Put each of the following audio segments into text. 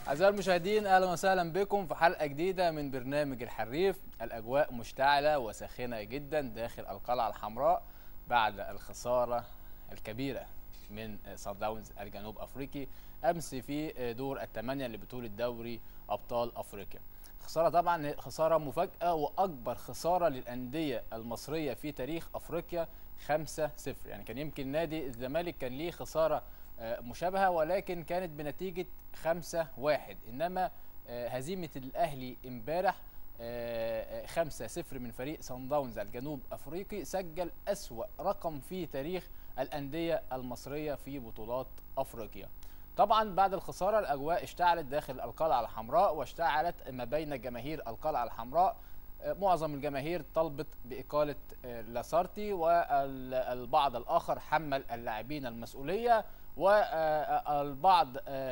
أعزائي المشاهدين أهلا وسهلا بكم في حلقة جديدة من برنامج الحريف الأجواء مشتعلة وساخنة جدا داخل القلعة الحمراء بعد الخسارة الكبيرة من صن داونز الجنوب أفريقي أمس في دور الثمانية لبطولة دوري أبطال أفريقيا خسارة طبعا خسارة مفاجأة وأكبر خسارة للأندية المصرية في تاريخ أفريقيا 5-0 يعني كان يمكن نادي الزمالك كان ليه خسارة آه، مشابهة ولكن كانت بنتيجة 5-1 إنما آه، هزيمة الأهلي امبارح 5-0 من فريق صن داونز الجنوب أفريقي سجل أسوأ رقم في تاريخ الأندية المصرية في بطولات أفريقيا طبعا بعد الخسارة الأجواء اشتعلت داخل القلعة الحمراء واشتعلت ما بين جماهير القلعة الحمراء آه، معظم الجماهير طلبت بإقالة آه، لاسارتي والبعض الآخر حمل اللاعبين المسؤولية والبعض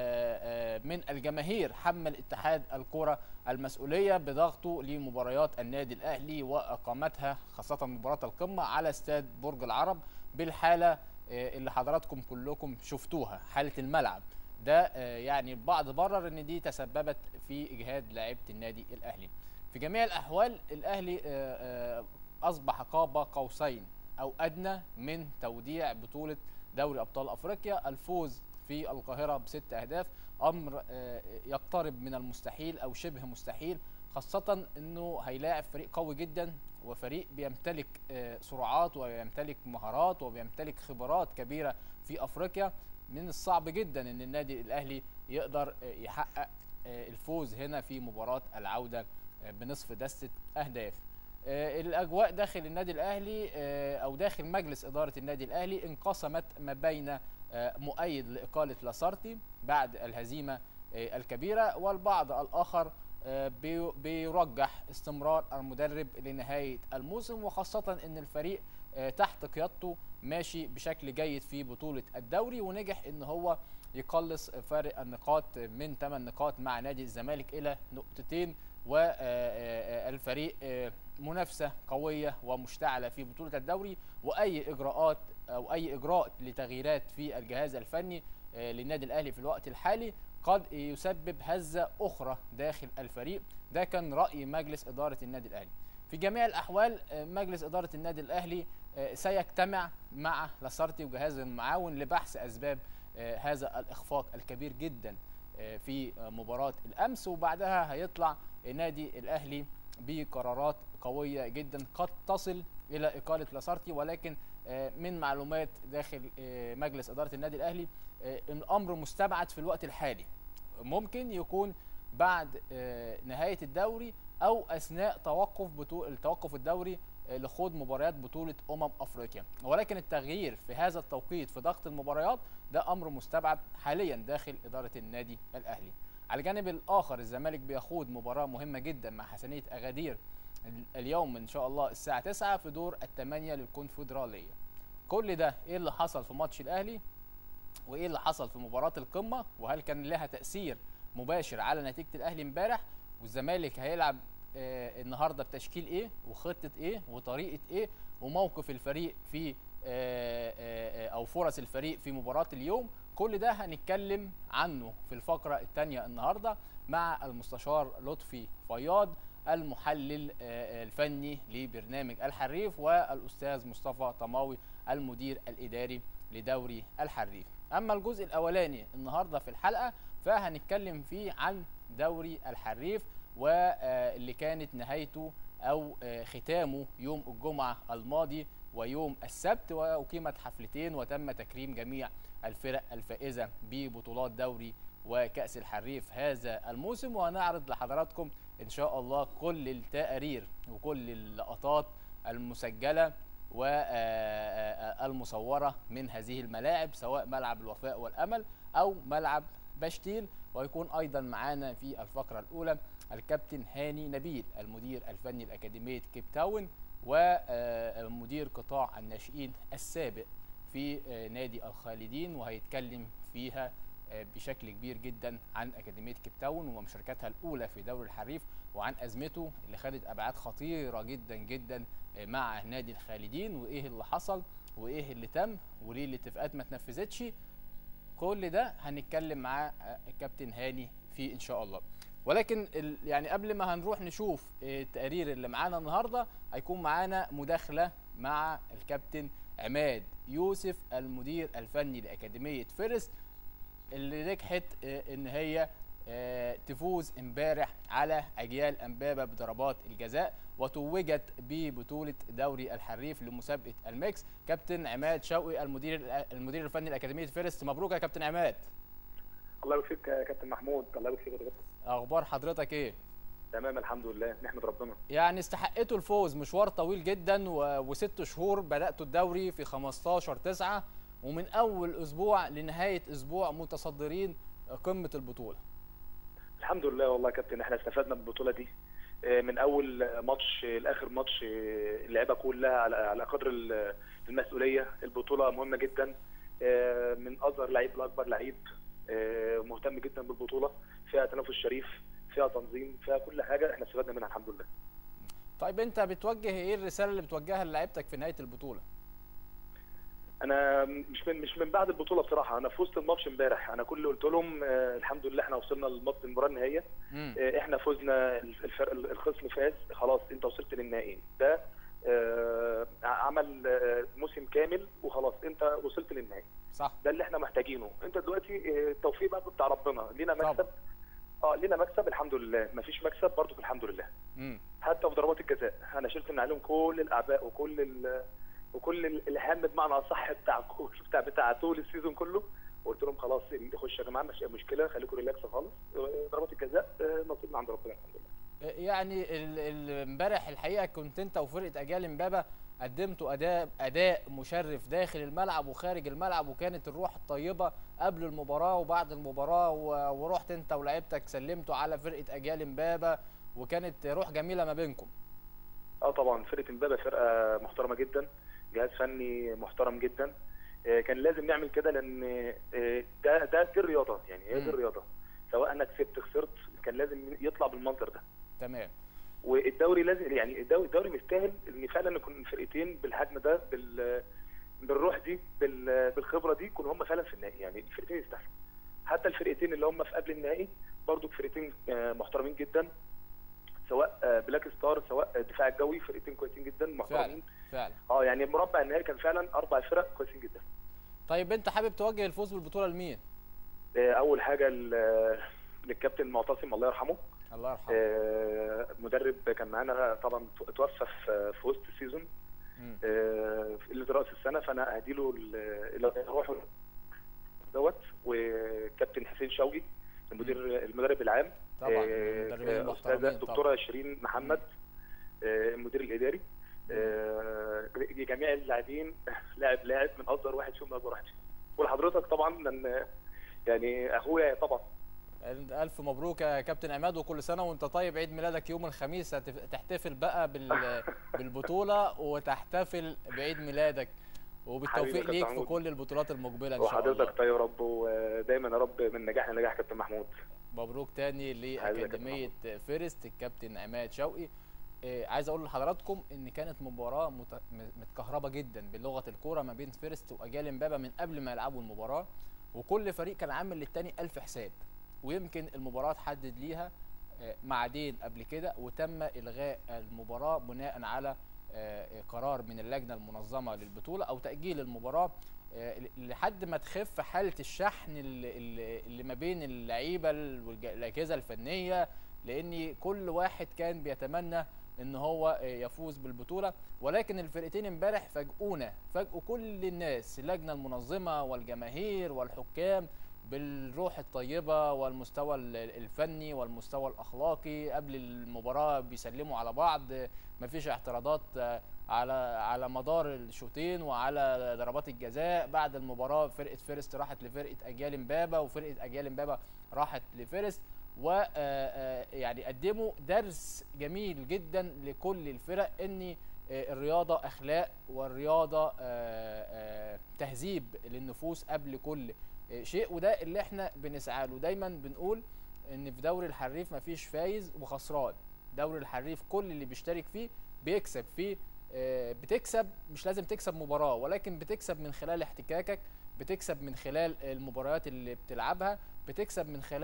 من الجماهير حمل اتحاد الكرة المسؤولية بضغطه لمباريات النادي الأهلي وإقامتها خاصة مباراة القمة على استاد برج العرب بالحالة آه، اللي حضراتكم كلكم شفتوها حالة الملعب ده آه، يعني البعض برر ان دي تسببت في اجهاد لاعيبه النادي الاهلي في جميع الاحوال الاهلي آه، آه، اصبح قاب قوسين او ادنى من توديع بطوله دوري ابطال افريقيا الفوز في القاهره بست اهداف امر آه، يقترب من المستحيل او شبه مستحيل خاصه انه هيلاعب فريق قوي جدا وفريق بيمتلك آه، سرعات ويمتلك مهارات وبيمتلك خبرات كبيره في افريقيا من الصعب جدا ان النادي الاهلي يقدر آه، يحقق آه، الفوز هنا في مباراه العوده آه، بنصف دسته اهداف آه، الاجواء داخل النادي الاهلي آه، او داخل مجلس اداره النادي الاهلي انقسمت ما بين آه، مؤيد لاقاله لاسارتي بعد الهزيمه آه، الكبيره والبعض الاخر آه، بي- بيرجح استمرار المدرب لنهايه الموسم وخاصه ان الفريق آه، تحت قيادته ماشي بشكل جيد في بطوله الدوري ونجح ان هو يقلص فارق النقاط من 8 نقاط مع نادي الزمالك الى نقطتين والفريق منافسه قويه ومشتعله في بطوله الدوري واي اجراءات او اي اجراء لتغييرات في الجهاز الفني آه، للنادي الاهلي في الوقت الحالي قد يسبب هزه اخرى داخل الفريق ده كان راي مجلس اداره النادي الاهلي في جميع الاحوال آه، مجلس اداره النادي الاهلي آه، سيجتمع مع لاسارتي وجهازه المعاون لبحث اسباب آه، هذا الاخفاق الكبير جدا آه، في آه، مباراه الامس وبعدها هيطلع نادي الاهلي بقرارات قويه جدا قد تصل الى اقاله لاسارتي ولكن آه، من معلومات داخل آه، مجلس اداره النادي الاهلي آه، الامر مستبعد في الوقت الحالي ممكن يكون بعد آه، نهايه الدوري او اثناء توقف بطوله توقف الدوري آه، لخوض مباريات بطوله امم افريقيا ولكن التغيير في هذا التوقيت في ضغط المباريات ده امر مستبعد حاليا داخل اداره النادي الاهلي على الجانب الاخر الزمالك بيخوض مباراه مهمه جدا مع حسنيه اغادير ال- اليوم ان شاء الله الساعه 9 في دور الثمانيه للكونفدراليه كل ده ايه اللي حصل في ماتش الاهلي وايه اللي حصل في مباراه القمه وهل كان لها تاثير مباشر على نتيجه الاهلي امبارح والزمالك هيلعب آه النهارده بتشكيل ايه وخطه ايه وطريقه ايه وموقف الفريق في آه آه آه، او فرص الفريق في مباراه اليوم كل ده هنتكلم عنه في الفقره الثانيه النهارده مع المستشار لطفي فياض المحلل آه، الفني لبرنامج الحريف والاستاذ مصطفى طماوي المدير الاداري لدوري الحريف اما الجزء الاولاني النهارده في الحلقه فهنتكلم فيه عن دوري الحريف واللي كانت نهايته او آه، ختامه يوم الجمعه الماضي ويوم السبت واقيمت حفلتين وتم تكريم جميع الفرق الفائزه ببطولات دوري وكاس الحريف هذا الموسم وهنعرض لحضراتكم ان شاء الله كل التقارير وكل اللقطات المسجله والمصوره من هذه الملاعب سواء ملعب الوفاء والامل او ملعب بشتيل ويكون ايضا معانا في الفقره الاولى الكابتن هاني نبيل المدير الفني لاكاديميه كيب تاون ومدير قطاع الناشئين السابق في آه، نادي الخالدين وهيتكلم فيها آه، بشكل كبير جدا عن اكاديميه كيب تاون ومشاركتها الاولى في دوري الحريف وعن ازمته اللي خدت ابعاد خطيره جدا جدا آه، مع نادي الخالدين وايه اللي حصل وايه اللي تم وليه الاتفاقات ما اتنفذتش كل ده هنتكلم مع آه، الكابتن هاني فيه ان شاء الله ولكن ال- يعني قبل ما هنروح نشوف التقارير اللي معانا النهارده هيكون معانا مداخله مع الكابتن عماد يوسف المدير الفني لاكاديميه فيرست اللي نجحت آه، ان هي آه، تفوز امبارح على اجيال امبابه بضربات الجزاء وتوجت ببطوله دوري الحريف لمسابقه الميكس كابتن عماد شوقي المدير المدير الفني لاكاديميه فيرست مبروك يا كابتن عماد الله يبارك فيك يا كابتن محمود الله يبارك فيك يا كابتن اخبار حضرتك ايه تمام الحمد لله نحمد ربنا يعني استحقتوا الفوز مشوار طويل جدا و... وست شهور بداتوا الدوري في 15 9 ومن اول اسبوع لنهايه اسبوع متصدرين قمه البطوله الحمد لله والله يا كابتن احنا استفدنا من البطوله دي آه، من اول ماتش لاخر ماتش آه، اللعيبه كلها على على قدر ال- المسؤوليه البطوله مهمه جدا آه، من اصغر لعيب لاكبر لعيب آه، مهتم جدا بالبطوله فيها تنافس شريف فيها تنظيم فيها كل حاجه احنا استفدنا منها الحمد لله طيب انت بتوجه ايه الرساله اللي بتوجهها لعيبتك في نهايه البطوله انا مش من مش من بعد البطوله بصراحه انا في وسط الماتش امبارح انا كل اللي قلت لهم آه، الحمد لله احنا وصلنا للماتش المباراه النهائيه امم آه، احنا فزنا الفرق الخصم فاز خلاص انت وصلت للنهائي ده آه، عمل آه، موسم كامل وخلاص انت وصلت للنهائي صح ده اللي احنا محتاجينه انت دلوقتي آه، التوفيق بقى بتاع ربنا لينا طبعا. مكسب اه لينا مكسب الحمد لله مفيش مكسب برضه الحمد لله امم حتى في ضربات الجزاء انا شلت من عليهم كل الاعباء وكل ال وكل ال- الهم بمعنى اصح بتاع كل بتاع بتاع طول السيزون كله وقلت لهم خلاص اللي يخش يا جماعه مش مشكله خليكم ريلاكس خالص آه، ضربات الجزاء آه، نصيبنا عند ربنا الحمد لله يعني ال- ال- امبارح الحقيقه كنت انت وفرقه اجيال امبابه قدمتوا اداء اداء مشرف داخل الملعب وخارج الملعب وكانت الروح الطيبه قبل المباراه وبعد المباراه و- ورحت انت ولاعيبتك سلمتوا على فرقه اجيال امبابه وكانت روح جميله ما بينكم اه طبعا فرقه امبابه فرقه محترمه جدا جهاز فني محترم جدا آه، كان لازم نعمل كده لان آه، ده ده دي الرياضه يعني هي مم. دي الرياضه سواء انا كسبت خسرت كان لازم يطلع بالمنظر ده تمام والدوري لازم يعني الدوري, الدوري مستاهل ان فعلا يكون الفرقتين بالحجم ده بال بالروح دي بال- بالخبره دي يكونوا هم فعلا في النهائي يعني الفرقتين يستاهلوا حتى الفرقتين اللي هم في قبل النهائي برضو فرقتين آه، محترمين جدا سواء آه، بلاك ستار سواء الدفاع الجوي فرقتين كويسين جدا محترمين فعلا اه يعني مربع النهائي كان فعلا اربع فرق كويسين جدا طيب انت حابب توجه الفوز بالبطوله لمين آه، اول حاجه ل- للكابتن معتصم الله يرحمه الله يرحمه آه، مدرب كان معانا طبعا توفى في في وسط السيزون مم. آه، في قله راس السنه فانا اهديله روحه دوت وكابتن حسين شوقي المدير المدرب العام طبعا آه، المدربين آه، المحترمين استاذه طبعا الدكتوره شيرين محمد آه، المدير الاداري آه، جميع اللاعبين لاعب لاعب من اصغر واحد فيهم لاكبر واحد فيهم ولحضرتك طبعا لان يعني اخويا طبعا الف مبروك يا كابتن عماد وكل سنه وانت طيب عيد ميلادك يوم الخميس هتف- تحتفل بقى بال... بالبطوله وتحتفل بعيد ميلادك حبيبي وبالتوفيق يا كابتن ليك في محمود. كل البطولات المقبله ان شاء الله وحضرتك طيب يا رب ودايما يا رب من نجاح لنجاح كابتن محمود مبروك تاني حبيبي يا كابتن لاكاديميه فيرست الكابتن عماد شوقي آه، عايز اقول لحضراتكم ان كانت مباراه مت... م- متكهربه جدا بلغه الكوره ما بين فيرست واجيال امبابه من قبل ما يلعبوا المباراه وكل فريق كان عامل للتاني ألف حساب ويمكن المباراه اتحدد ليها آه، ميعادين قبل كده وتم الغاء المباراه بناء على آه، قرار من اللجنه المنظمه للبطوله او تاجيل المباراه آه، لحد ما تخف حاله الشحن اللي, اللي اللي ما بين اللعيبه والاجهزه الفنيه لان كل واحد كان بيتمنى ان هو آه، يفوز بالبطوله ولكن الفرقتين امبارح فاجئونا فاجئوا كل الناس اللجنه المنظمه والجماهير والحكام بالروح الطيبه والمستوى ال- الفني والمستوى الاخلاقي قبل المباراه بيسلموا على بعض مفيش اعتراضات آه، على على مدار الشوطين وعلى ضربات الجزاء بعد المباراه فرقه فيرست راحت لفرقه اجيال امبابه وفرقه اجيال امبابه راحت لفيرست و آه، آه، يعني قدموا درس جميل جدا لكل الفرق ان آه، الرياضه اخلاق والرياضه آه، آه، تهذيب للنفوس قبل كل آه، شيء وده اللي احنا بنسعى له دايما بنقول ان في دوري الحريف مفيش فايز وخسران دوري الحريف كل اللي بيشترك فيه بيكسب فيه آه، بتكسب مش لازم تكسب مباراة ولكن بتكسب من خلال احتكاكك بتكسب من خلال المباريات اللي بتلعبها بتكسب من خلال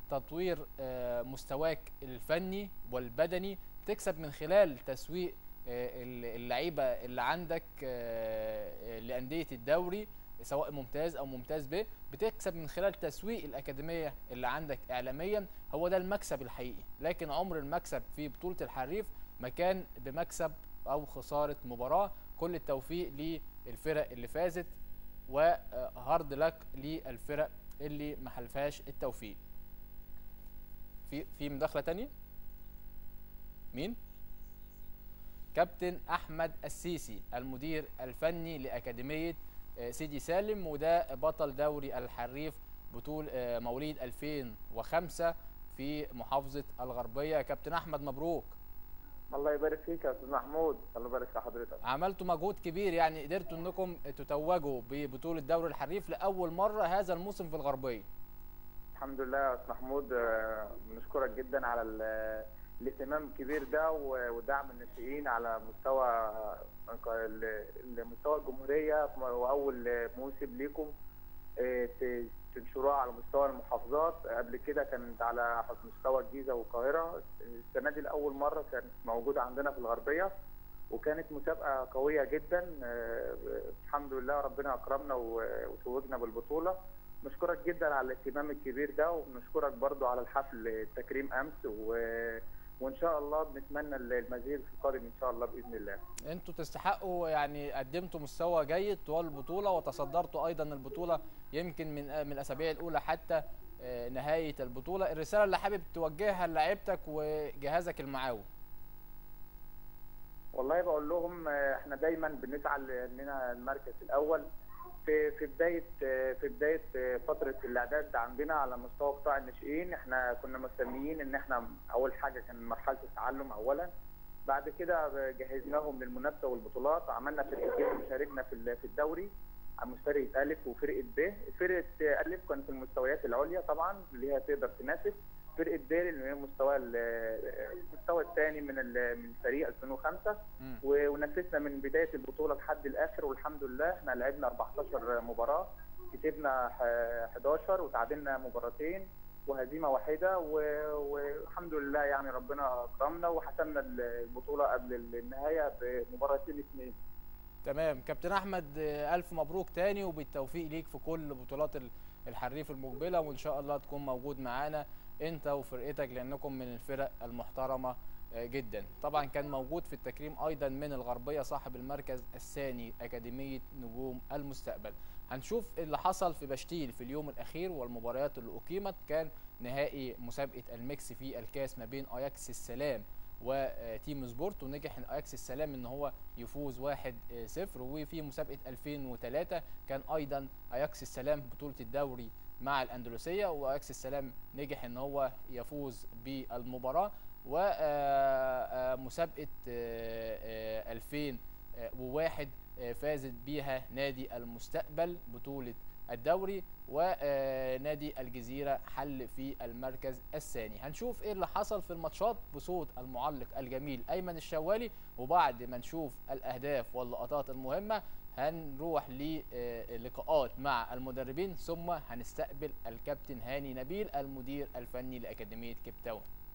تطوير آه، مستواك الفني والبدني بتكسب من خلال تسويق آه، اللعيبه اللي عندك آه، لانديه الدوري سواء ممتاز او ممتاز ب بتكسب من خلال تسويق الاكاديميه اللي عندك اعلاميا هو ده المكسب الحقيقي لكن عمر المكسب في بطوله الحريف ما كان بمكسب او خساره مباراه كل التوفيق للفرق اللي فازت وهارد لك للفرق اللي ما حلفهاش التوفيق في في مداخله تانية مين كابتن احمد السيسي المدير الفني لاكاديميه آه، سيدي سالم وده بطل دوري الحريف بطول آه، مواليد 2005 في محافظه الغربيه كابتن احمد مبروك الله يبارك فيك يا استاذ محمود الله يبارك في حضرتك عملتوا مجهود كبير يعني قدرتوا انكم تتوجوا ببطوله دوري الحريف لاول مره هذا الموسم في الغربيه الحمد لله يا استاذ محمود آه، بنشكرك جدا على ال- الاهتمام الكبير ده و- ودعم الناشئين على مستوى ال- مستوى الجمهوريه واول موسم ليكم آه، ت- تنشروها على مستوى المحافظات قبل كده كانت على مستوى الجيزه والقاهره السنه دي لاول مره كانت موجوده عندنا في الغربيه وكانت مسابقه قويه جدا آه، الحمد لله ربنا اكرمنا و- وتوجنا بالبطوله نشكرك جدا على الاهتمام الكبير ده ونشكرك برضو على الحفل التكريم امس و... وان شاء الله بنتمنى المزيد في القادم ان شاء الله باذن الله انتوا تستحقوا يعني قدمتوا مستوى جيد طوال البطوله وتصدرتوا ايضا البطوله يمكن من من الاسابيع الاولى حتى آه، نهايه البطوله الرساله اللي حابب توجهها للاعيبتك وجهازك المعاون والله بقول لهم آه، احنا دايما بنسعى لاننا المركز الاول في في بدايه آه، في بدايه آه، فتره الاعداد عندنا على مستوى قطاع الناشئين احنا كنا مستنيين ان احنا اول حاجه كان مرحله التعلم اولا بعد كده جهزناهم للمنافسه والبطولات عملنا فرقتين شاركنا في ال- في الدوري عن فرقه الف وفرقه ب فرقه الف كانت في المستويات العليا طبعا اللي هي تقدر تنافس فرقه ب اللي هي المستوى ال- المستوى الثاني من ال- من فريق 2005 مم. و- ونفذنا من بدايه البطوله لحد الاخر والحمد لله احنا لعبنا 14 مباراه كسبنا ح- 11 وتعادلنا مباراتين وهزيمه واحده و- والحمد لله يعني ربنا اكرمنا وحسمنا البطوله قبل النهايه بمباراتين اثنين تمام كابتن احمد آه، الف مبروك تاني وبالتوفيق ليك في كل بطولات ال- الحريف المقبله وان شاء الله تكون موجود معانا انت وفرقتك لانكم من الفرق المحترمه آه، جدا طبعا كان موجود في التكريم ايضا من الغربيه صاحب المركز الثاني اكاديميه نجوم المستقبل هنشوف اللي حصل في بشتيل في اليوم الاخير والمباريات اللي اقيمت كان نهائي مسابقه الميكس في الكاس ما بين اياكس السلام وتيم سبورت ونجح اياكس السلام ان هو يفوز 1-0 وفي مسابقه 2003 كان ايضا اياكس السلام بطوله الدوري مع الاندلسيه واياكس السلام نجح ان هو يفوز بالمباراه ومسابقه 2001 آه، فازت بيها نادي المستقبل بطوله الدوري ونادي الجزيره حل في المركز الثاني هنشوف ايه اللي حصل في الماتشات بصوت المعلق الجميل ايمن الشوالي وبعد ما نشوف الاهداف واللقطات المهمه هنروح للقاءات مع المدربين ثم هنستقبل الكابتن هاني نبيل المدير الفني لاكاديميه كيب تاون